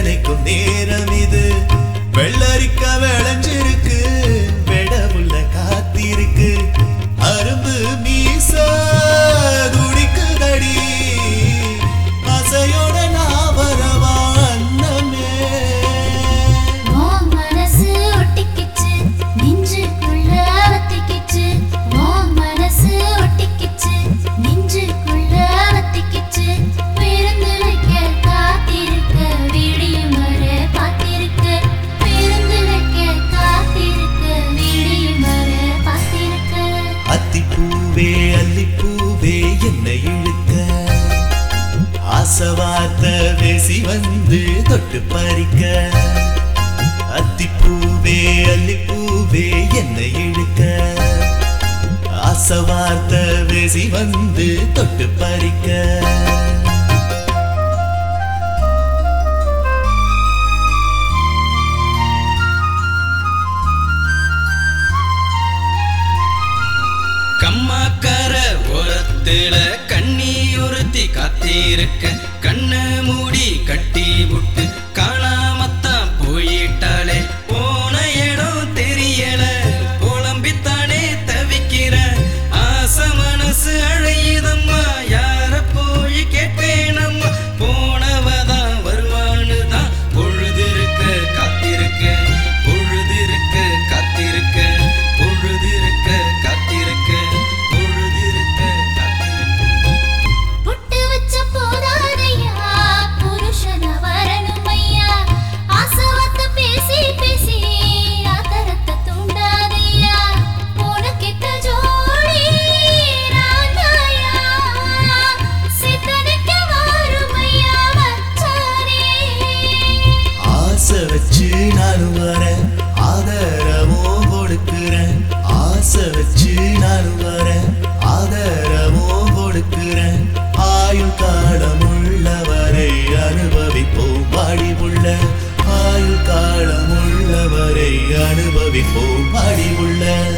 கிடைக்கும் நேரம் இது வெள்ளரிக்க விளைஞ்சிருக்கு வெடவுள்ள காத்திருக்கு அரும்பு மீச துடிக்குதடி அசையோட நான் வரவா அன்னமே உன் மனசு ஒட்டிக்கிச்சு நெஞ்சுக்குள்ள வத்திக்கிச்சு உன் மனசு ஒட்டிக்கிச்சு நெஞ்சுக்குள்ள வத்திக்கிச்சு விருந்து வைக்க காத்திருக்க விடியும் வர காத்திருக்க விருந்து வைக்க காத்திருக்க விடியும் வர காத்திருக்க அத்திப்பூவே அல்லிப்பூவே என்னை இழுக்க ஆசவார்த்த பேசி வந்து தொட்டு பறிக்க அத்திப்பூவே அல்லிப்பூவே என்னை இழுக்க ஆசவார்த்த பேசி வந்து தொட்டு பறிக்க கம்மாக்கார ஓரத்துல கண்ணி ஒருத்தி காத்திருக்க கண்ணு மூடி கட்டி விட்டு காணாமத்தான் போயிட்டாளே போன இடம் தெரியல புலம்பித்தானே தவிக்கிற ஆச மனசு அழையுதம்மா யார போய் கேட்பேனம்மா போனவதான் வருவான்னு தான் பொழுதிருக்க காத்திருக்க பொழுதிருக்க காத்திருக்க பொழுதிருக்க காத்திருக்க பொழுதிருக்க காத்திருக்க புட்டு வச்ச போதாதையா புருஷன வரணும் ஐயா ஆசவத்த பேசி பேசி ஆதரத்த தூண்டாதையா உனக்கிட்ட ஜோடி ராதாயா சித்தனைக்கு வாரும் ஐயா வச்சாரே ஆசை வச்சு நானும் வரேன் ஆதரவும் கொடுக்கிறேன் ஆசை வச்சு நானும் வரேன் ஆதரவும் கொடுக்கிறேன் ஆயுள் காலம் உள்ளவரை அனுபவிப்போம் வாடி உள்ள ஆயுள் காலம் உள்ளவரை அனுபவிப்போம் வாடி உள்ள